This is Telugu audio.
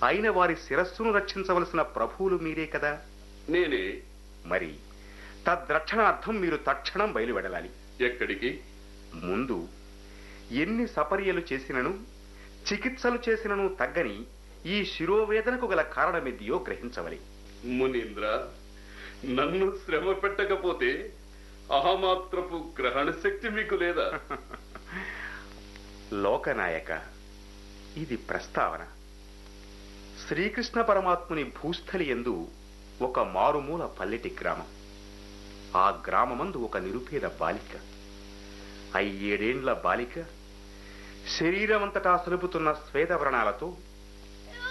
అయిన వారి శిరస్సును రక్షించవలసిన ప్రభువులు మీరే కదా నేనే మరి తద్రక్షణార్థం మీరు తక్షణం బయలువెడలాలి ఎక్కడికి ముందు ఎన్ని సపర్యలు చేసినను చికిత్సలు చేసినను తగ్గని ఈ శిరోవేదనకు గల కారణమెద్దియో గ్రహించవలి మునీంద్ర నన్ను శ్రమ పెట్టకపోతే అహమాత్రపు గ్రహణ శక్తి మీకు లేదా లోకనాయక ఇది ప్రస్తావన శ్రీకృష్ణ పరమాత్ముని భూస్థలి ఎందు ఒక మారుమూల పల్లెటి గ్రామం ఆ గ్రామమందు ఒక నిరుపేద బాలిక అయ్యేడేండ్ల బాలిక శరీరమంతటా సలుపుతున్న శ్వేతవ్రణాలతో